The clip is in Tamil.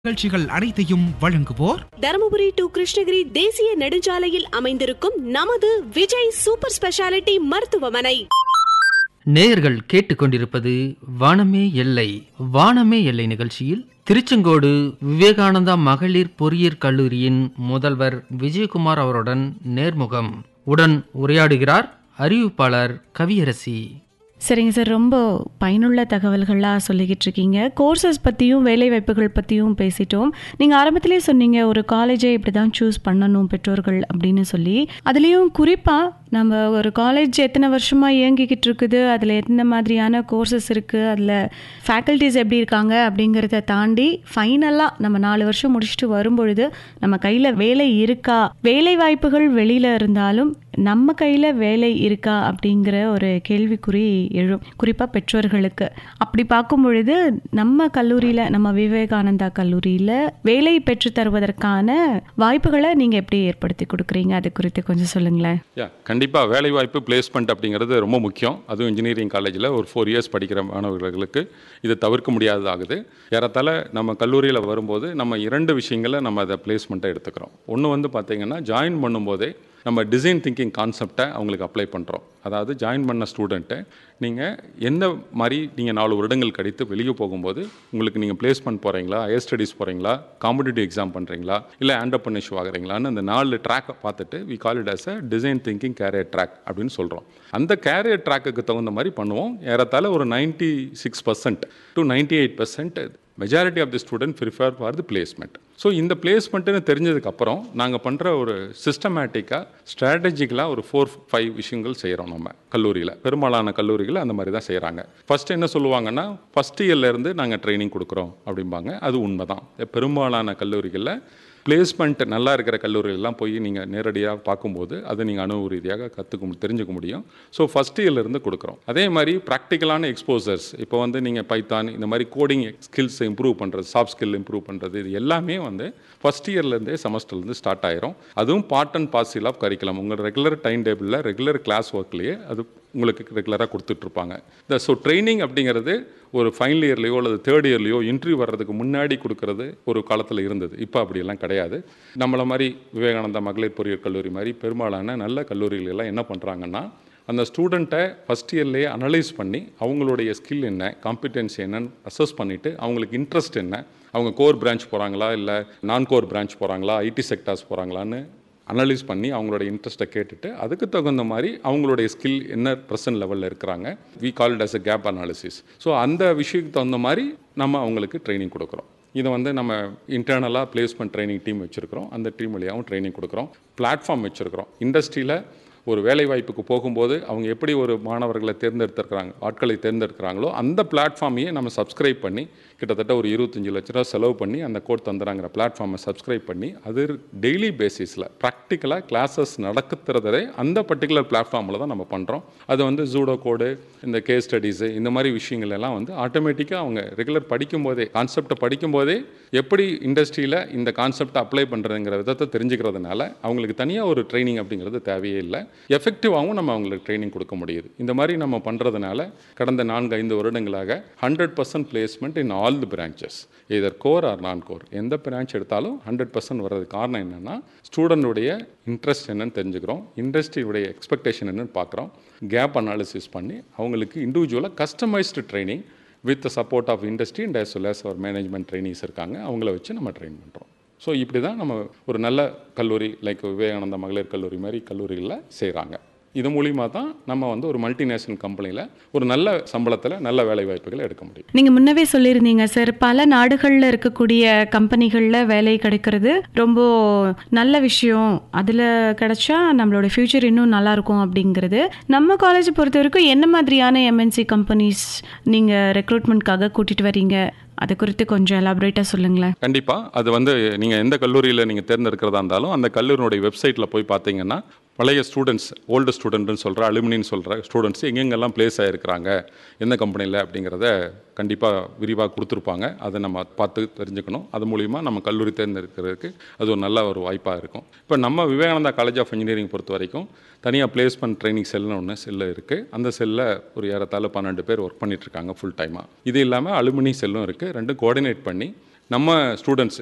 நிகழ்ச்சிகள் அனைத்தையும் வழங்குவோர் தருமபுரி டு கிருஷ்ணகிரி தேசிய நெடுஞ்சாலையில் அமைந்திருக்கும் நமது விஜய் சூப்பர் ஸ்பெஷாலிட்டி மருத்துவமனை நேயர்கள் கேட்டுக்கொண்டிருப்பது வானமே எல்லை வானமே எல்லை நிகழ்ச்சியில் திருச்செங்கோடு விவேகானந்தா மகளிர் பொறியியற் கல்லூரியின் முதல்வர் விஜயகுமார் அவருடன் நேர்முகம் உடன் உரையாடுகிறார் அறிவிப்பாளர் கவியரசி சரிங்க சார் ரொம்ப பயனுள்ள தகவல்களாக சொல்லிக்கிட்டு இருக்கீங்க கோர்சஸ் பற்றியும் வேலைவாய்ப்புகள் பற்றியும் பேசிட்டோம் நீங்கள் ஆரம்பத்திலே சொன்னீங்க ஒரு காலேஜை இப்படி தான் சூஸ் பண்ணணும் பெற்றோர்கள் அப்படின்னு சொல்லி அதுலேயும் குறிப்பாக நம்ம ஒரு காலேஜ் எத்தனை வருஷமாக இயங்கிக்கிட்டு இருக்குது அதில் எத்தனை மாதிரியான கோர்சஸ் இருக்குது அதில் ஃபேக்கல்ட்டிஸ் எப்படி இருக்காங்க அப்படிங்கிறத தாண்டி ஃபைனலாக நம்ம நாலு வருஷம் முடிச்சுட்டு வரும்பொழுது நம்ம கையில் வேலை இருக்கா வேலை வாய்ப்புகள் வெளியில் இருந்தாலும் நம்ம கையில் வேலை இருக்கா அப்படிங்கிற ஒரு கேள்விக்குறி எழும் குறிப்பாக பெற்றோர்களுக்கு அப்படி பார்க்கும் பொழுது நம்ம கல்லூரியில் நம்ம விவேகானந்தா கல்லூரியில் வேலை பெற்று தருவதற்கான வாய்ப்புகளை நீங்கள் எப்படி ஏற்படுத்தி கொடுக்குறீங்க அது குறித்து கொஞ்சம் சொல்லுங்களேன் யா கண்டிப்பாக வேலைவாய்ப்பு பிளேஸ்மெண்ட் அப்படிங்கிறது ரொம்ப முக்கியம் அதுவும் இன்ஜினியரிங் காலேஜில் ஒரு ஃபோர் இயர்ஸ் படிக்கிற மாணவர்களுக்கு இது தவிர்க்க முடியாததாகுது ஏறத்தாழ நம்ம கல்லூரியில் வரும்போது நம்ம இரண்டு விஷயங்களை நம்ம அதை பிளேஸ்மெண்ட்டை எடுத்துக்கிறோம் ஒன்று வந்து பார்த்தீங்கன்னா ஜாயின் பண்ணும்போதே நம்ம டிசைன் திங்கிங் கான்செப்டை அவங்களுக்கு அப்ளை பண்ணுறோம் அதாவது ஜாயின் பண்ண ஸ்டூடெண்ட்டை நீங்கள் எந்த மாதிரி நீங்கள் நாலு வருடங்கள் கழித்து வெளியே போகும்போது உங்களுக்கு நீங்கள் பிளேஸ்மெண்ட் போகிறீங்களா ஹையர் ஸ்டடீஸ் போகிறீங்களா காம்படிட்டிவ் எக்ஸாம் பண்ணுறீங்களா இல்லை ஆண்டர்பனிஷ் ஆகுறீங்களான்னு அந்த நாலு ட்ராக்கை பார்த்துட்டு we call it as a design thinking career track அப்படின்னு சொல்கிறோம் அந்த கேரியர் ட்ராக்குக்கு தகுந்த மாதிரி பண்ணுவோம் ஏறத்தாழ ஒரு ninety six percent to ninety eight percent majority of the student prefer for the placement so இந்த பிளேஸ்மெண்ட்டுன்னு தெரிஞ்சதுக்கப்புறம் நாங்கள் பண்ணுற ஒரு சிஸ்டமேட்டிக்காக ஸ்ட்ராட்டஜிக்கலாக ஒரு ஃபோர் ஃபைவ் விஷயங்கள் செய்கிறோம் நம்ம கல்லூரியில் பெரும்பாலான கல்லூரிகள் அந்த மாதிரி தான் செய்கிறாங்க ஃபஸ்ட்டு என்ன சொல்லுவாங்கன்னா ஃபஸ்ட் இயர்லேருந்து நாங்கள் ட்ரைனிங் கொடுக்குறோம் அப்படிம்பாங்க அது உண்மை தான் பெரும்பாலான கல்லூரிகளில் பிளேஸ்மெண்ட் நல்லா இருக்கிற கல்லூரிகளெலாம் போய் நீங்கள் நேரடியாக பார்க்கும்போது அதை நீங்கள் அனுபவ ரீதியாக கற்றுக்க மு- தெரிஞ்சுக்க முடியும் ஸோ ஃபஸ்ட் இயர்லேருந்து கொடுக்குறோம் அதே மாதிரி ப்ராக்டிக்கலான எக்ஸ்போசர்ஸ் இப்போ வந்து நீங்கள் பைத்தான் இந்த மாதிரி கோடிங் ஸ்கில்ஸ் இம்ப்ரூவ் பண்ணுறது சாஃப்ட் ஸ்கில் இம்ப்ரூவ் பண்ணுறது இது எல்லாமே வந்து ஃபஸ்ட் இயர்லேருந்தே செமஸ்டர்லேருந்து ஸ்டார்ட் ஆயிரும் அதுவும் part and parcel of curriculum உங்கள் ரெகுலர் டைம் டேபிளில் ரெகுலர் கிளாஸ் ஒர்க்லேயே அது உங்களுக்கு ரெகுலராக கொடுத்துட்ருப்பாங்க இந்த ஸோ ட்ரைனிங் அப்படிங்கிறது ஒரு ஃபைனல் இயர்லையோ அல்லது தேர்ட் இயர்லையோ இன்டர்வியூ வர்றதுக்கு முன்னாடி கொடுக்கறது ஒரு காலத்தில் இருந்தது இப்போ அப்படியெல்லாம் கிடையாது நம்மள மாதிரி விவேகானந்தா மகளிர் பொறியியல் கல்லூரி மாதிரி பெரும்பாலான நல்ல கல்லூரிகள் எல்லாம் என்ன பண்ணுறாங்கன்னா அந்த ஸ்டூடெண்ட்டை ஃபஸ்ட் இயர்லேயே அனலைஸ் பண்ணி அவங்களுடைய ஸ்கில் என்ன காம்பிடென்ஸ் என்னன்னு அசஸ் பண்ணிவிட்டு அவங்களுக்கு இன்ட்ரெஸ்ட் என்ன அவங்க கோர் பிரான்ச் போகிறாங்களா இல்லை நான் கோர் பிரான்ச் போகிறாங்களா ஐடி செக்டார்ஸ் போகிறாங்களான்னு அனலைஸ் பண்ணி அவங்களோட இன்ட்ரெஸ்ட்டை கேட்டுட்டு அதுக்கு தகுந்த மாதிரி அவங்களுடைய ஸ்கில் என்ன ப்ரெசன்ட் லெவலில் இருக்கிறாங்க we call as a gap analysis so அந்த விஷயத்துக்கு தகுந்த மாதிரி நம்ம அவங்களுக்கு ட்ரைனிங் கொடுக்குறோம் இதை வந்து நம்ம இன்டர்னலாக பிளேஸ்மெண்ட் ட்ரைனிங் டீம் வச்சுருக்கிறோம் அந்த டீம் வழியாகவும் ட்ரைனிங் கொடுக்குறோம் பிளாட்ஃபார்ம் வச்சுருக்கிறோம் இண்டஸ்ட்ரியில் ஒரு வேலை வாய்ப்புக்கு போகும்போது அவங்க எப்படி ஒரு மாணவர்களை தேர்ந்தெடுத்திருக்கிறாங்க ஆட்களை தேர்ந்தெடுக்கிறாங்களோ அந்த பிளாட்ஃபார்மையே நம்ம சப்ஸ்கிரைப் பண்ணி கிட்டத்தட்ட ஒரு இருபத்தஞ்சு லட்ச ரூபா செலவு பண்ணி அந்த கோட் தந்துறாங்கிற பிளாட்ஃபார்மை சப்ஸ்கிரைப் பண்ணி அது டெய்லி பேசிஸில் ப்ராக்டிக்கலாக கிளாஸஸ் நடக்கிறதே அந்த பர்டிகுலர் பிளாட்ஃபார்மில் தான் நம்ம பண்ணுறோம் அது வந்து ஜூடோ கோடு இந்த கேஸ் ஸ்டடீஸு இந்த மாதிரி விஷயங்கள் எல்லாம் வந்து ஆட்டோமேட்டிக்காக அவங்க ரெகுலர் படிக்கும்போதே கான்செப்டை படிக்கும்போதே எப்படி இண்டஸ்ட்ரியில் இந்த கான்செப்டை அப்ளை பண்ணுறதுங்கிற விதத்தை தெரிஞ்சுக்கிறதுனால அவங்களுக்கு தனியாக ஒரு ட்ரைனிங் அப்படிங்கிறது தேவையே இல்லை எஃபெக்டிவாகவும் நம்ம அவங்களுக்கு ட்ரைனிங் கொடுக்க முடியுது இந்த மாதிரி நம்ம பண்ணுறதுனால கடந்த நான்கு ஐந்து வருடங்களாக hundred percent placement in all the branches either core or non core எந்த பிரான்ச் எடுத்தாலும் ஹண்ட்ரட் பர்சன்ட் வர்றதுக்கு காரணம் என்னென்னா ஸ்டூடெண்டுடைய இன்ட்ரெஸ்ட் என்னன்னு தெரிஞ்சுக்கிறோம் இண்டஸ்ட்ரியுடைய எக்ஸ்பெக்டேஷன் என்னன்னு பார்க்குறோம் கேப் அனாலிசிஸ் பண்ணி அவங்களுக்கு இண்டிவிஜுவலாக customised training with support of industry and as well as our management trainings இருக்காங்க அவங்கள வச்சு நம்ம ட்ரெயின் பண்ணுறோம் ஸோ இப்படி தான் நம்ம ஒரு நல்ல கல்லூரி லைக் விவேகானந்தா மகளிர் கல்லூரி மாதிரி கல்லூரிகளில் செய்கிறாங்க இது மூலிமா தான் நம்ம வந்து ஒரு மல்டிநேஷனல் கம்பெனியில் ஒரு நல்ல சம்பளத்தில் நல்ல வேலை வாய்ப்புகளை எடுக்க முடியும் நீங்கள் முன்னவே சொல்லியிருந்தீங்க சார் பல நாடுகளில் இருக்கக்கூடிய கம்பெனிகளில் வேலை கிடைக்கிறது ரொம்ப நல்ல விஷயம் அதில் கிடைச்சா நம்மளோட ஃப்யூச்சர் இன்னும் நல்லா இருக்கும் அப்படிங்கிறது நம்ம காலேஜ் பொறுத்த வரைக்கும் என்ன மாதிரியான எம்என்சி கம்பெனிஸ் நீங்கள் ரெக்ரூட்மெண்ட்காக கூட்டிகிட்டு வரீங்க அதை குறித்து கொஞ்சம் எலாபரேட்டாக சொல்லுங்களேன் கண்டிப்பாக அது வந்து நீங்கள் எந்த கல்லூரியில் நீங்கள் தேர்ந்தெடுக்கிறதா இருந்தாலும் அந்த கல்லூரினுடைய வெப்சைட்டில் போய் பார்த்தீங்கன்னா பழைய ஸ்டூடெண்ட்ஸ் ஓல்டு ஸ்டூடெண்ட்னு சொல்கிற அலுமினின்னு சொல்கிற ஸ்டூடெண்ட்ஸ் எங்கெங்கெல்லாம் ப்ளேஸ் ஆகிருக்கிறாங்க எந்த கம்பெனியில் அப்படிங்கிறத கண்டிப்பாக விரிவாக கொடுத்துருப்பாங்க அதை நம்ம பார்த்து தெரிஞ்சுக்கணும் அது மூலிமா நம்ம கல்லூரி தேர்ந்தெடுக்கிறதுக்கு அது ஒரு நல்ல ஒரு வாய்ப்பாக இருக்கும் இப்போ நம்ம விவேகானந்தா காலேஜ் ஆஃப் இன்ஜினியரிங் பொறுத்த வரைக்கும் தனியாக பிளேஸ்மெண்ட் ட்ரைனிங் செல்னு ஒன்று செல்லு இருக்குது அந்த செல்லில் ஒரு ஏறத்தாழ பன்னெண்டு பேர் ஒர்க் பண்ணிட்டு இருக்காங்க ஃபுல் டைமாக இது இல்லாமல் அலுமினி செல்லும் இருக்குது ரெண்டும் கோஆர்டினேட் பண்ணி நம்ம ஸ்டூடெண்ட்ஸ்